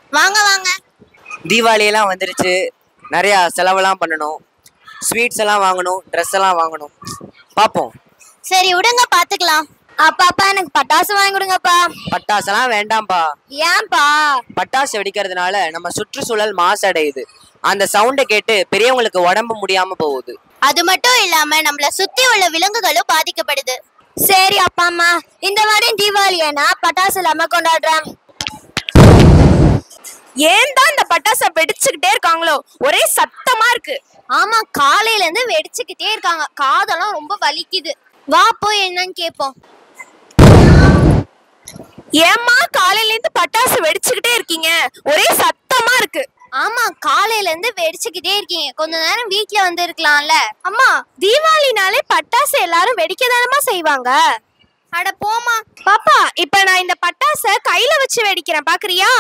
வாங்க வாங்க தீபாவளியெல்லாம் வந்துருச்சு நிறையா செலவெல்லாம் பண்ணணும் ஸ்வீட்ஸ் எல்லாம் வாங்கணும் ட்ரெஸ் எல்லாம் வாங்கணும் பார்ப்போம் சரி விடுங்க பாத்துக்கலாம் அப்பா அப்பா எனக்கு பட்டாசு வாங்கி கொடுங்கப்பா பட்டாசெல்லாம் வேண்டாம்ப்பா ஏன்பா பட்டாசு வெடிக்கிறதுனால நம்ம சுற்றுச்சூழல் மாசடையுது அந்த சவுண்டை கேட்டு பெரியவங்களுக்கு உடம்பு முடியாம போகுது அது மட்டும் இல்லாம நம்மள சுத்தி உள்ள விலங்குகளும் பாதிக்கப்படுது சரி அப்பா அம்மா இந்த வாரம் தீபாவளியை நான் பட்டாசு இல்லாம கொண்டாடுறேன் ஏன் தான் இந்த பட்டாசை வெடிச்சுக்கிட்டே இருக்காங்களோ ஒரே சத்தமா இருக்கு ஆமா காலையில இருந்து வெடிச்சுக்கிட்டே இருக்காங்க காதெல்லாம் ரொம்ப வலிக்குது வா போய் என்னன்னு கேப்போம் ஏம்மா காலையில இருந்து பட்டாசு வெடிச்சுக்கிட்டே இருக்கீங்க ஒரே சத்தமா இருக்கு ஆமா காலையில இருந்து வெடிச்சுக்கிட்டே இருக்கீங்க கொஞ்ச நேரம் வீட்ல வந்து இருக்கலாம்ல அம்மா தீபாவளினாலே பட்டாசு எல்லாரும் வெடிக்க செய்வாங்க அட போமா பாப்பா இப்ப நான் இந்த பட்டாசை கையில வச்சு வெடிக்கிறேன் பாக்குறியா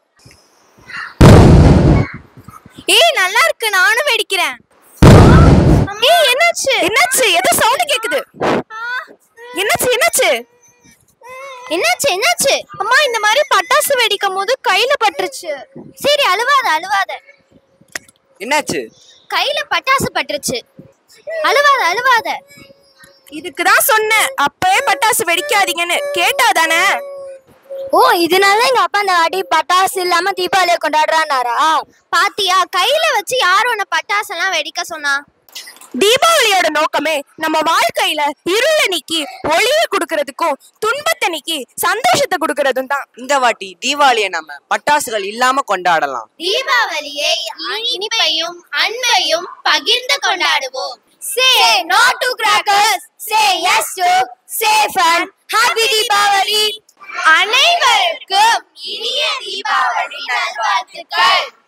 ஏய் நல்லா இருக்கு நானும் வெடிக்கிறேன் ஏய் என்னாச்சு என்னாச்சு ஏதோ சவுண்ட் கேக்குது என்னாச்சு என்னாச்சு என்னாச்சு என்னாச்சு அம்மா இந்த மாதிரி பட்டாசு வெடிக்கும் போது கையில பட்டுருச்சு சரி அழுவாத அழுவாத என்னாச்சு கையில பட்டாசு பட்டுருச்சு அழுவாத அழுவாத இதுக்கு தான் சொன்னேன் அப்பவே பட்டாசு வெடிக்காதீங்கன்னு கேட்டா தானே ஓ இதனால எங்க அப்பா இந்த வாட்டி பட்டாசு இல்லாம தீபாவளியை கொண்டாடுறானாரா பாத்தியா கையில வச்சு யார் உன்னை பட்டாசு எல்லாம் வெடிக்க சொன்னா தீபாவளியோட நோக்கமே நம்ம வாழ்க்கையில இருளை நீக்கி ஒளியை கொடுக்கறதுக்கும் துன்பத்தை நீக்கி சந்தோஷத்தை கொடுக்கறதும் தான் இந்த வாட்டி தீபாவளியை நம்ம பட்டாசுகள் இல்லாம கொண்டாடலாம் தீபாவளியை இனிப்பையும் அன்பையும் பகிர்ந்து கொண்டாடுவோம் say no to crackers say yes to safe and happy Deepavali அனைவருக்கும் இனிய தீபாவளி நல்வாழ்த்துக்கள்